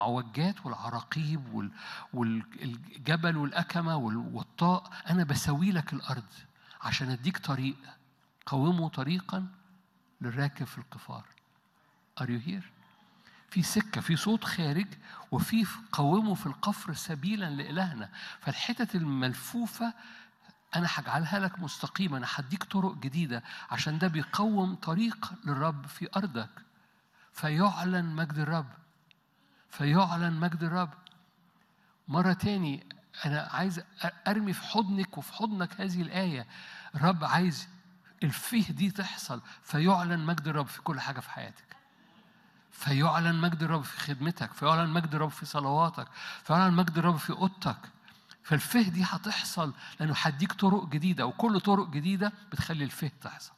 العوجات والعراقيب وال- والجبل والأكمة والوطاء أنا بسوي لك الأرض عشان أديك طريق قوموا طريقا للراكب في القفار Are you here؟ في سكة في صوت خارج وفي قوموا في القفر سبيلا لإلهنا فالحتت الملفوفة أنا هجعلها لك مستقيمة أنا هديك طرق جديدة عشان ده بيقوم طريق للرب في أرضك فيعلن مجد الرب فيعلن مجد الرب مرة تاني أنا عايز أرمي في حضنك وفي حضنك هذه الآية الرب عايز الفيه دي تحصل فيعلن مجد الرب في كل حاجة في حياتك فيعلن مجد الرب في خدمتك فيعلن مجد الرب في صلواتك فيعلن مجد الرب في اوضتك فالفه دي هتحصل لانه هديك طرق جديده وكل طرق جديده بتخلي الفه تحصل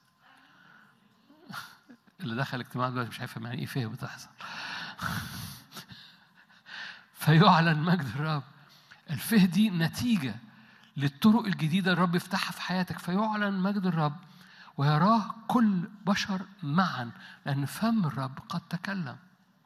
اللي دخل اجتماع دلوقتي مش هيفهم يعني ايه فه بتحصل فيعلن مجد الرب الفه دي نتيجه للطرق الجديده الرب يفتحها في حياتك فيعلن مجد الرب ويراه كل بشر معا لأن فم الرب قد تكلم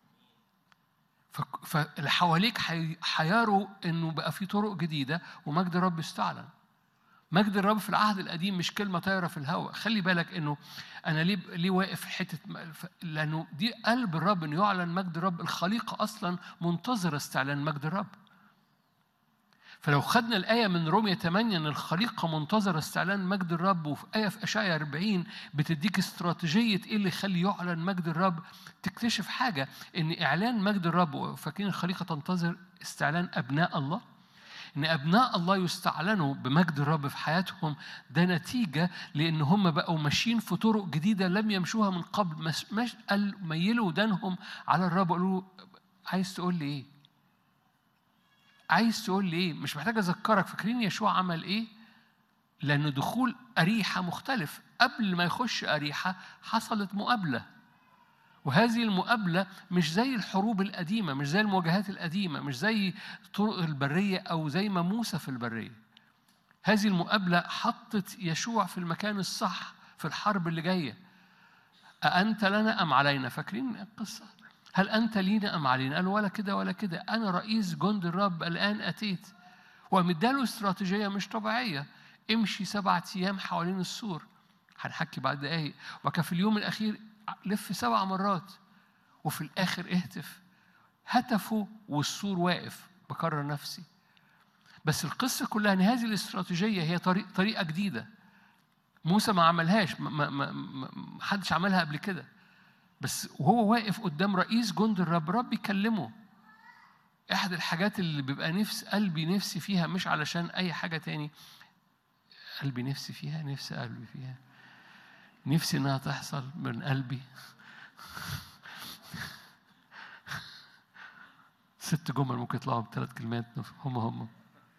ف- فاللي حواليك حي- هيروا انه بقى في طرق جديده ومجد الرب استعلن مجد الرب في العهد القديم مش كلمه طايره في الهواء خلي بالك انه انا ليه ليه واقف في حته م- ف- لانه دي قلب الرب انه يعلن مجد الرب الخليقه اصلا منتظره استعلان مجد الرب فلو خدنا الآية من رومية 8 إن الخليقة منتظرة استعلان مجد الرب وفي آية في أشعيا 40 بتديك استراتيجية إيه اللي يخلي يعلن مجد الرب تكتشف حاجة إن إعلان مجد الرب فاكرين الخليقة تنتظر استعلان أبناء الله إن أبناء الله يستعلنوا بمجد الرب في حياتهم ده نتيجة لأن هم بقوا ماشيين في طرق جديدة لم يمشوها من قبل مش مش قال ميلوا ودانهم على الرب قالوا له عايز تقول لي إيه؟ عايز تقول لي ايه؟ مش محتاج اذكرك فاكرين يشوع عمل ايه؟ لأن دخول أريحة مختلف قبل ما يخش أريحة حصلت مقابلة وهذه المقابلة مش زي الحروب القديمة مش زي المواجهات القديمة مش زي طرق البرية أو زي ما موسى في البرية هذه المقابلة حطت يشوع في المكان الصح في الحرب اللي جاية أأنت لنا أم علينا فاكرين القصة هل أنت لينا أم علينا قال ولا كده ولا كده أنا رئيس جند الرب الآن أتيت ومداله استراتيجية مش طبيعية امشي سبعة أيام حوالين السور هنحكي بعد دقايق وكان في اليوم الأخير لف سبع مرات وفي الآخر اهتف هتفوا والسور واقف بكرر نفسي بس القصة كلها إن هذه الاستراتيجية هي طريق طريقة جديدة موسى ما عملهاش ما, ما, ما, ما حدش عملها قبل كده بس وهو واقف قدام رئيس جند الرب رب يكلمه احد الحاجات اللي بيبقى نفس قلبي نفسي فيها مش علشان اي حاجه تاني قلبي نفسي فيها نفسي قلبي فيها نفسي انها تحصل من قلبي ست جمل ممكن يطلعوا بثلاث كلمات هم هم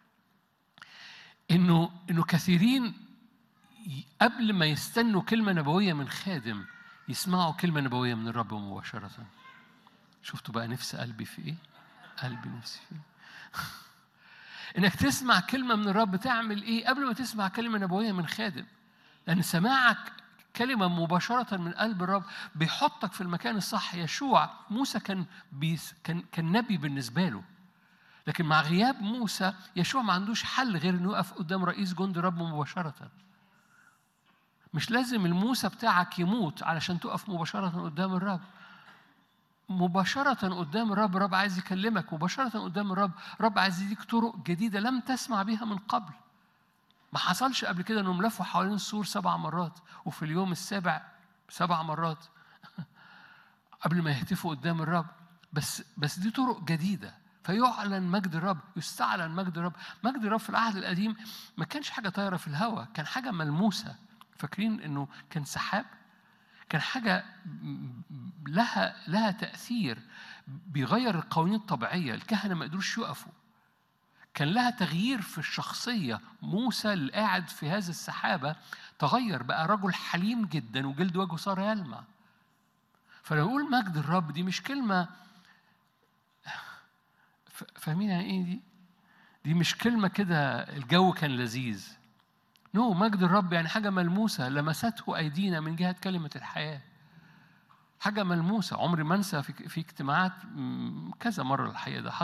انه انه كثيرين قبل ما يستنوا كلمه نبويه من خادم يسمعوا كلمه نبويه من الرب مباشره شفتوا بقى نفس قلبي في ايه قلبي نفسي فيه انك تسمع كلمه من الرب تعمل ايه قبل ما تسمع كلمه نبويه من خادم لان سماعك كلمه مباشره من قلب الرب بيحطك في المكان الصح يشوع موسى كان بيس كان كان نبي بالنسبه له لكن مع غياب موسى يشوع ما عندوش حل غير انه يقف قدام رئيس جند الرب مباشره مش لازم الموسى بتاعك يموت علشان تقف مباشره قدام الرب مباشرة قدام الرب الرب عايز يكلمك مباشرة قدام الرب الرب عايز يديك طرق جديدة لم تسمع بها من قبل ما حصلش قبل كده انهم لفوا حوالين السور سبع مرات وفي اليوم السابع سبع مرات قبل ما يهتفوا قدام الرب بس بس دي طرق جديدة فيعلن مجد الرب يستعلن مجد الرب مجد الرب في العهد القديم ما كانش حاجة طايرة في الهواء كان حاجة ملموسة فاكرين انه كان سحاب كان حاجة لها لها تأثير بيغير القوانين الطبيعية الكهنة ما قدروش يقفوا كان لها تغيير في الشخصية موسى اللي قاعد في هذا السحابة تغير بقى رجل حليم جدا وجلد وجهه صار يلمع فلو نقول مجد الرب دي مش كلمة فاهمين يعني ايه دي؟ دي مش كلمة كده الجو كان لذيذ نو no, مجد الرب يعني حاجة ملموسة لمسته أيدينا من جهة كلمة الحياة حاجة ملموسة عمري ما انسى في في اجتماعات م، كذا مرة الحقيقة ده حصل